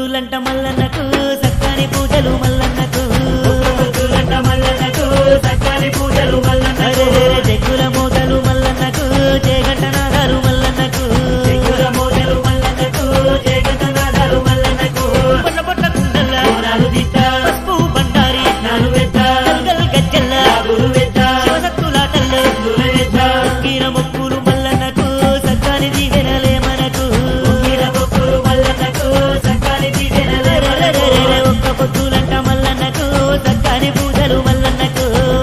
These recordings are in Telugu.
పొద్దులంట మల్లన్నకు సక్కని పూజలు మల్లన్నకు పొద్దులంట మల్లన్నకు సక్కని పూజలు మల్లన్నకు అరెరెరె చెక్కుల మోతలు మల్లన్నకు చేగంటనాదాలు మల్లన్నకు చెక్కుల మోతలు మల్లన్నకు జగన్నాథాలు మల్లన్నకు పొట్ల పొట్ల కుండల నాలు దిట్ట పసుపు బండారి నాలు వెత్త గల్గల్ గజ్జల్ల గురు వెత్త శివసత్తులాటల్లో గురు వెత్త కీర మొక్కులు మల్లన్నకు సక్కని దీవెనలే మనకు మీర మొక్కులు మల్లన్నకు సక్కని దీవెనలే మల్లన్నకు అరెరెరెరె ఒక్క పొద్దులంట మల్లన్నకు సక్కని పూజలు మల్లన్నకు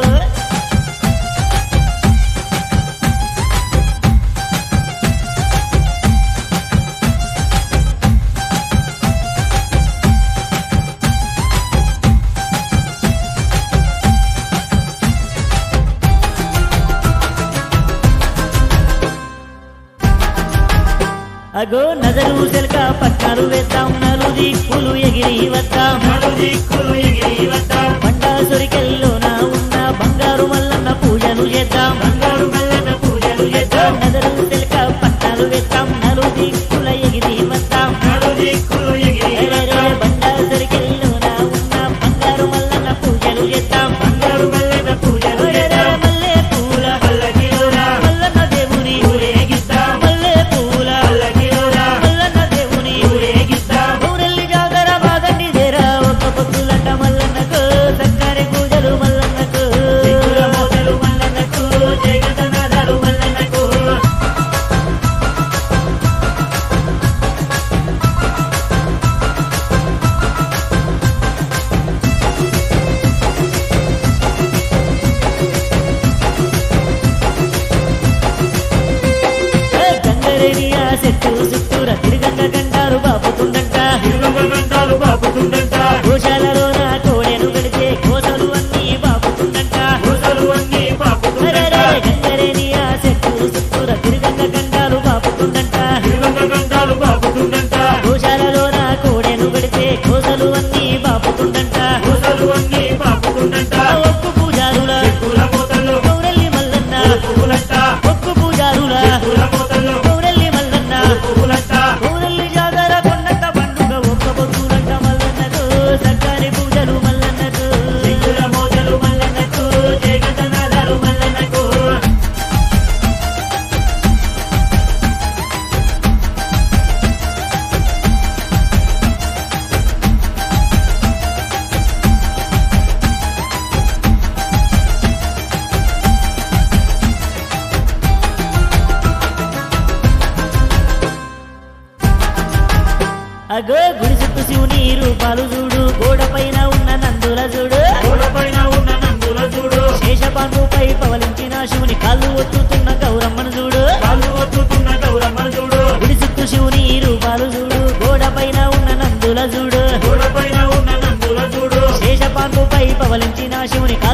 అగో నజరు సెలక పట్టాలు వేద్దాం నలు దిక్కులు ఎగిరి వద్దాం నాలు దిక్కులు ఎగిరి వద్దాం పండా సొరికెల్లోన ఉన్న బంగారు మల్లన్న పూజలు చేద్దాం బంగారు మల్లన్న పూజలు చేద్దాం నజరు సెలక పట్టాలు వేద్దాం నలు దిక్కుల ఎగిరి వద్దాం నాలు దిక్కులు ఎగిరి ఎరెరెరె వద్దాం బండా సొరికెల్లోన ఉన్న బంగారు మల్లన్న పూజలు చేద్దాం బంగారు మల్లన్న పూజలు ఎరెరెరె చేద్దాం మల్లె పూల పల్లకిలోన మల్లన్న దేవుని ఊరేగిద్దాం మల్లె పూల పల్లకిలోన మల్లన్న దేవుని ఊరేగిద్దాం ఊరెల్లి జాగర బాగండి దేరా ఒక పొద్దులంట మల్లన్నకు సక్కరి పూజలు మల్లన్నకు చెక్కుల మోతలు మల్లన్నకు జగన్నాథాలు మల్లన్నకు ఏ గంగరేని ఆ చెట్టు చుట్టూర తిరుగంగ గంటారు బాపుతుందంట తిరుగంగ గంటాలు బాపుతుందంట గోశాలలో నా కోడెను గడిచే కోసలు అన్నీ బాపుతుందంట పూసలు అన్నీ బాపుతుందంట అరెరే గంగరేని ఆ చెట్టు చుట్టూర తిరుగంగ గంటారు బాపుతుందంట తిరుగంగ గంటాలు బాపుతుందంట గోశాలలో నా కోడెను గడిచే కోసలు అన్నీ బాపుతుందంట పూసలు అన్నీ బాపుతుందంట ఆ ఒక్కు పూజారుల చెక్కుల మోతలు గౌరెల్లి మల్లన్న పువ్వులంట ఒక్కు పూజారుల చెక్కుల మోతలు గౌరెల్లి మల్లన్న పువ్వులంట ఊరల్లి జాగర కొండంత పండుగ ఒక్క పొద్దులంట మల్లన్నకు సక్కని పూజలు మల్లన్నకు చెక్కుల మోతలు మల్లన్నకు జగన్నాథాలు మల్లన్నకు అగో గుడి చుట్టూ శివుని రూపాలు చూడు గోడ పైన ఉన్న నందుల చూడు గోడపైన ఉన్న నందుల చూడు శేషపాండుపై పవలించిన శివుని కాళ్ళు ఒత్తుతున్న గౌరమ్మను చూడు కాళ్ళు ఒత్తుతున్న గౌరమ్మను చూడు గుడి చుట్టూ శివుని రూపాలు చూడు గోడ పైన ఉన్న నందుల చూడు గోడపైన ఉన్న నందుల చూడు శేషపాండుపై పవలించిన శివుని